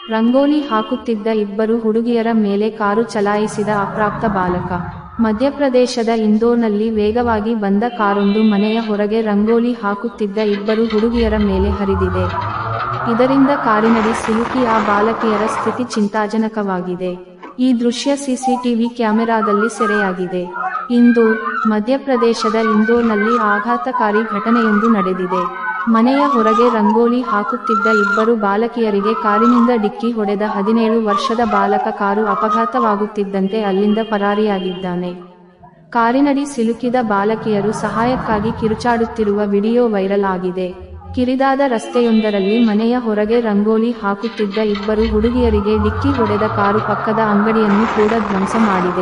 ರಂಗೋಲಿ ಹಾಕುತ್ತಿದ್ದ ಇಬ್ಬರು ಹುಡುಗಿಯರ ಮೇಲೆ ಕಾರು ಚಲಾಯಿಸಿದ ಅಪ್ರಾಪ್ತ ಬಾಲಕ ಮಧ್ಯಪ್ರದೇಶದ ಇಂದೋರ್ನಲ್ಲಿ ವೇಗವಾಗಿ ಬಂದ ಕಾರೊಂದು ಮನೆಯ ಹೊರಗೆ ರಂಗೋಲಿ ಹಾಕುತ್ತಿದ್ದ ಇಬ್ಬರು ಹುಡುಗಿಯರ ಮೇಲೆ ಹರಿದಿದೆ ಇದರಿಂದ ಕಾರಿನಡಿ ಸಿಲುಕಿ ಆ ಬಾಲಕಿಯರ ಸ್ಥಿತಿ ಚಿಂತಾಜನಕವಾಗಿದೆ ಈ ದೃಶ್ಯ ಸಿಸಿಟಿವಿ ಕ್ಯಾಮೆರಾದಲ್ಲಿ ಸೆರೆಯಾಗಿದೆ ಇಂದೋರ್ ಮಧ್ಯಪ್ರದೇಶದ ಇಂದೋರ್ನಲ್ಲಿ ಆಘಾತಕಾರಿ ಘಟನೆಯೊಂದು ನಡೆದಿದೆ ಮನೆಯ ಹೊರಗೆ ರಂಗೋಲಿ ಹಾಕುತ್ತಿದ್ದ ಇಬ್ಬರು ಬಾಲಕಿಯರಿಗೆ ಕಾರಿನಿಂದ ಡಿಕ್ಕಿ ಹೊಡೆದ ಹದಿನೇಳು ವರ್ಷದ ಬಾಲಕ ಕಾರು ಅಪಘಾತವಾಗುತ್ತಿದ್ದಂತೆ ಅಲ್ಲಿಂದ ಪರಾರಿಯಾಗಿದ್ದಾನೆ ಕಾರಿನಡಿ ಸಿಲುಕಿದ ಬಾಲಕಿಯರು ಸಹಾಯಕ್ಕಾಗಿ ಕಿರುಚಾಡುತ್ತಿರುವ ವಿಡಿಯೋ ವೈರಲ್ ಆಗಿದೆ ಕಿರಿದಾದ ರಸ್ತೆಯೊಂದರಲ್ಲಿ ಮನೆಯ ಹೊರಗೆ ರಂಗೋಲಿ ಹಾಕುತ್ತಿದ್ದ ಇಬ್ಬರು ಹುಡುಗಿಯರಿಗೆ ಡಿಕ್ಕಿ ಹೊಡೆದ ಕಾರು ಪಕ್ಕದ ಅಂಗಡಿಯನ್ನು ಕೂಡ ಧ್ವಂಸ ಮಾಡಿದೆ